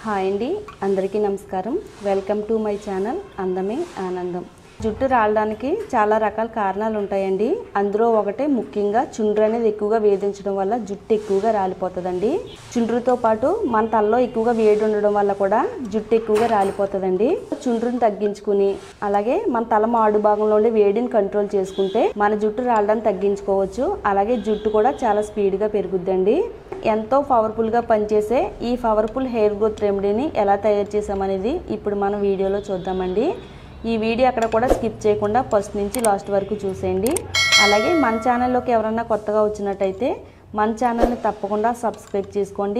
hi అండి అందరికీ నమస్కారం వెల్కమ్ టు మై ఛానల్ అందమే ఆనందం జుట్టు రాలడానికి చాలా రకాల కారణాలు ఉంటాయండి అందులో ఒకటే ముఖ్యంగా చుండ్రు అనేది ఎక్కువగా వేధించడం వల్ల జుట్టు ఎక్కువగా రాలిపోతుందండి చుండ్రుతో పాటు మన తలలో ఎక్కువగా వేడి ఉండడం వల్ల కూడా జుట్టు ఎక్కువగా రాలిపోతుందండి చుండ్రుని తగ్గించుకుని అలాగే మన తల మాడు భాగంలో ఉండే వేడిని కంట్రోల్ చేసుకుంటే మన జుట్టు రాలడానికి తగ్గించుకోవచ్చు అలాగే జుట్టు కూడా చాలా స్పీడ్గా పెరుగుద్దండి ఎంతో పవర్ఫుల్గా పనిచేసే ఈ పవర్ఫుల్ హెయిర్ గ్రోత్ రెమెడీని ఎలా తయారు చేసామనేది ఇప్పుడు మనం వీడియోలో చూద్దామండి ఈ వీడియో అక్కడ కూడా స్కిప్ చేయకుండా ఫస్ట్ నుంచి లాస్ట్ వరకు చూసేయండి అలాగే మన ఛానల్లోకి ఎవరన్నా కొత్తగా వచ్చినట్టయితే మన ఛానల్ని తప్పకుండా సబ్స్క్రైబ్ చేసుకోండి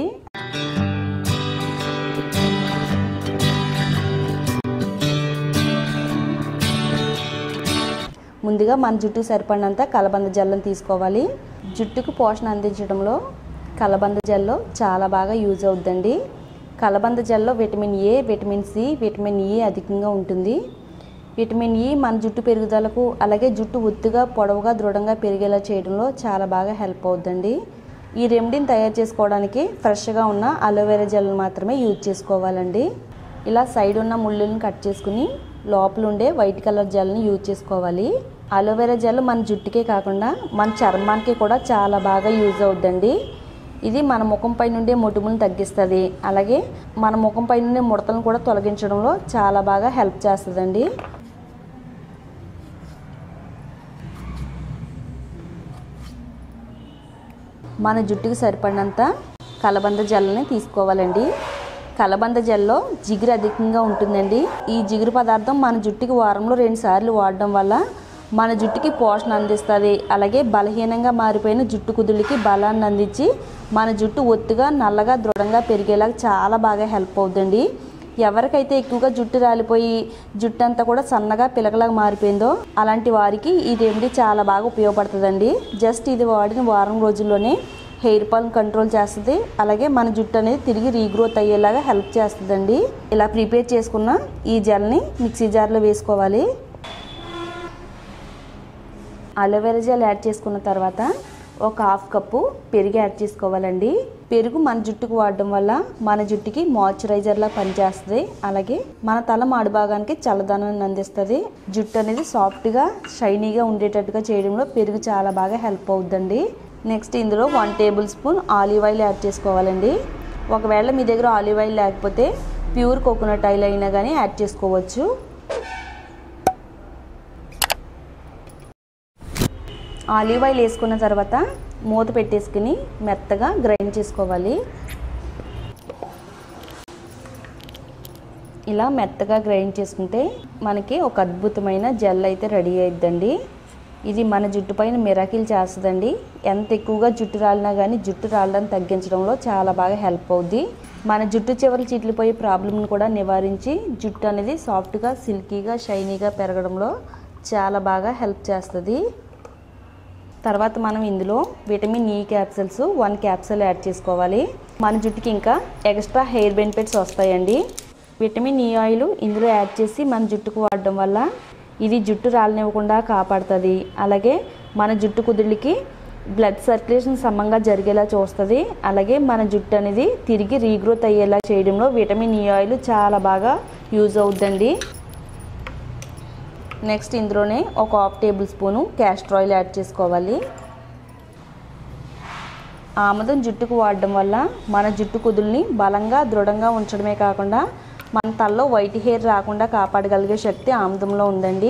ముందుగా మన జుట్టు సరిపడినంత కలబంద జల్లను తీసుకోవాలి జుట్టుకు పోషణ అందించడంలో కలబంద జెల్లో చాలా బాగా యూజ్ అవుద్దండి కలబంద జెల్లో vitamin A vitamin C vitamin E అధికంగా ఉంటుంది విటమిన్ ఈ మన జుట్టు పెరుగుదలకు అలాగే జుట్టు ఒత్తుగా పొడవుగా దృఢంగా పెరిగేలా చేయడంలో చాలా బాగా హెల్ప్ అవుద్దండి ఈ రెమెడీని తయారు చేసుకోవడానికి ఫ్రెష్గా ఉన్న అలోవెరా జెల్ని మాత్రమే యూజ్ చేసుకోవాలండి ఇలా సైడ్ ఉన్న ముళ్ళులను కట్ చేసుకుని లోపల ఉండే వైట్ కలర్ జెల్ని యూజ్ చేసుకోవాలి అలోవెరా జెల్ మన జుట్టుకే కాకుండా మన చర్మానికి కూడా చాలా బాగా యూజ్ అవుద్దండి ఇది మన ముఖం పై నుండే మొటిములను తగ్గిస్తుంది అలాగే మన ముఖం పై నుండే ముడతలను కూడా తొలగించడంలో చాలా బాగా హెల్ప్ చేస్తుందండి మన జుట్టుకు సరిపడినంత కలబంద జల్లని తీసుకోవాలండి కలబంద జెల్లో జిగురు అధికంగా ఉంటుందండి ఈ జిగురు పదార్థం మన జుట్టుకి వారంలో రెండు సార్లు వాడడం వల్ల మన జుట్టుకి పోషణ అందిస్తుంది అలాగే బలహీనంగా మారిపోయిన జుట్టు కుదుళ్ళకి బలాన్ని అందించి మన జుట్టు ఒత్తుగా నల్లగా దృఢంగా పెరిగేలా చాలా బాగా హెల్ప్ అవుతుందండి ఎవరికైతే ఎక్కువగా జుట్టు రాలిపోయి జుట్టు అంతా కూడా సన్నగా పిలకలాగా మారిపోయిందో అలాంటి వారికి ఈ రెమెడీ చాలా బాగా ఉపయోగపడుతుందండి జస్ట్ ఇది వాడిన వారం రోజుల్లోనే హెయిర్ ఫాల్ కంట్రోల్ చేస్తుంది అలాగే మన జుట్టు అనేది తిరిగి రీగ్రోత్ అయ్యేలాగా హెల్ప్ చేస్తుందండి ఇలా ప్రిపేర్ చేసుకున్న ఈ జెల్ని మిక్సీ జార్లో వేసుకోవాలి అలోవెరా జెల్ యాడ్ చేసుకున్న తర్వాత ఒక హాఫ్ కప్పు పెరుగు యాడ్ చేసుకోవాలండి పెరుగు మన జుట్టుకు వాడడం వల్ల మన జుట్టుకి మాయిశ్చరైజర్లా పనిచేస్తుంది అలాగే మన తల మాడు భాగానికి చల్లదనాన్ని అందిస్తుంది జుట్టు అనేది సాఫ్ట్గా షైనీగా ఉండేటట్టుగా చేయడంలో పెరుగు చాలా బాగా హెల్ప్ అవుతుందండి నెక్స్ట్ ఇందులో one tablespoon olive oil add చేసుకోవాలండి ఒకవేళ మీ దగ్గర ఆలివ్ ఆయిల్ లేకపోతే ప్యూర్ కోకోనట్ ఆయిల్ అయినా కానీ యాడ్ చేసుకోవచ్చు ఆలివ్ ఆయిల్ వేసుకున్న తర్వాత మూత పెట్టేసుకుని మెత్తగా గ్రైండ్ చేసుకోవాలి ఇలా మెత్తగా గ్రైండ్ చేసుకుంటే మనకి ఒక అద్భుతమైన జెల్ అయితే రెడీ అయిద్దండి ఇది మన జుట్టు పైన మిరాకిల్ చేస్తుందండి ఎంత ఎక్కువగా జుట్టు రాలినా కానీ జుట్టు రాలడానికి తగ్గించడంలో చాలా బాగా హెల్ప్ అవుద్ది మన జుట్టు చివరలు చిట్లిపోయే ప్రాబ్లమ్ని కూడా నివారించి జుట్టు అనేది సాఫ్ట్గా సిల్కీగా షైనీగా పెరగడంలో చాలా బాగా హెల్ప్ చేస్తుంది తర్వాత మనం ఇందులో vitamin E capsules one capsule add చేసుకోవాలి మన జుట్టుకి ఇంకా ఎక్స్ట్రా హెయిర్ బెనిఫిట్స్ వస్తాయండి విటమిన్ ఈ ఆయిల్ ఇందులో యాడ్ చేసి మన జుట్టుకు వాడడం వల్ల ఇది జుట్టు రాలనివ్వకుండా కాపాడుతుంది అలాగే మన జుట్టు కుదుళ్ళకి బ్లడ్ సర్క్యులేషన్ సమంగా జరిగేలా చూస్తుంది అలాగే మన జుట్టు అనేది తిరిగి రీగ్రోత్ అయ్యేలా చేయడంలో విటమిన్ ఈ ఆయిల్ చాలా బాగా యూజ్ అవుద్దండి నెక్స్ట్ ఇందులోనే ఒక half tablespoon castor oil add చేసుకోవాలి ఆముదం జుట్టుకు వాడడం వల్ల మన జుట్టు కుదుల్ని బలంగా దృఢంగా ఉంచడమే కాకుండా మన తలలో వైట్ హెయిర్ రాకుండా కాపాడగలిగే శక్తి ఆముదంలో ఉందండి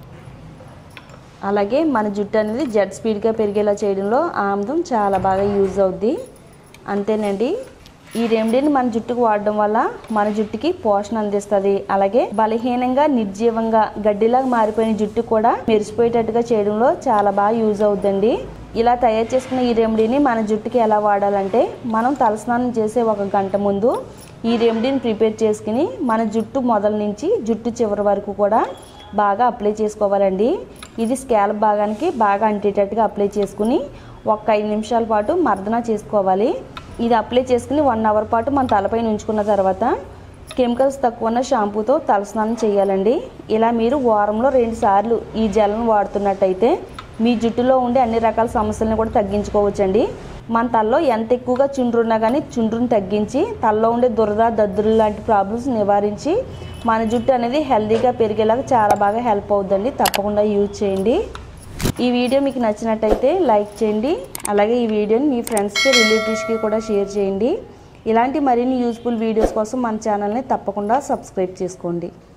అలాగే మన జుట్టు అనేది జెడ్ స్పీడ్గా పెరిగేలా చేయడంలో ఆముదం చాలా బాగా యూజ్ అవుద్ది అంతేనండి ఈ రెమెడీని మన జుట్టుకు వాడడం వల్ల మన జుట్టుకి పోషణ అందిస్తుంది అలాగే బలహీనంగా నిర్జీవంగా గడ్డిలాగా మారిపోయిన జుట్టు కూడా మెరిసిపోయేటట్టుగా చేయడంలో చాలా బాగా యూజ్ అవుద్దండి ఇలా తయారు చేసుకున్న ఈ రెమెడీని మన జుట్టుకి ఎలా వాడాలంటే మనం తలస్నానం చేసే ఒక గంట ముందు ఈ రెమెడీని ప్రిపేర్ చేసుకుని మన జుట్టు మొదల నుంచి జుట్టు చివరి వరకు కూడా బాగా అప్లై చేసుకోవాలండి ఇది స్కాల్ప్ భాగానికి బాగా అంటేటట్టుగా అప్లై చేసుకుని ఒక ఐదు నిమిషాల పాటు మర్దన చేసుకోవాలి ఇది అప్లై చేసుకుని వన్ అవర్ పాటు మన తలపైన ఉంచుకున్న తర్వాత కెమికల్స్ తక్కువ ఉన్న షాంపూతో తలస్నానం చేయాలండి ఇలా మీరు వారంలో రెండు సార్లు ఈ జెల్ను వాడుతున్నట్టయితే మీ జుట్టులో ఉండే అన్ని రకాల సమస్యలను కూడా తగ్గించుకోవచ్చండి మన తలలో ఎంత ఎక్కువగా చుండ్రు ఉన్నా కానీ చుండ్రుని తగ్గించి తలలో ఉండే దురద దద్దురు లాంటి ప్రాబ్లమ్స్ నివారించి మన జుట్టు అనేది హెల్తీగా పెరిగేలాగా చాలా బాగా హెల్ప్ అవుతుందండి తప్పకుండా యూజ్ చేయండి ఈ వీడియో మీకు నచ్చినట్టయితే లైక్ చేయండి అలాగే ఈ వీడియోని మీ ఫ్రెండ్స్కి రిలేటివ్స్కి కూడా షేర్ చేయండి ఇలాంటి మరిన్ని యూస్ఫుల్ వీడియోస్ కోసం మన ఛానల్ని తప్పకుండా సబ్స్క్రైబ్ చేసుకోండి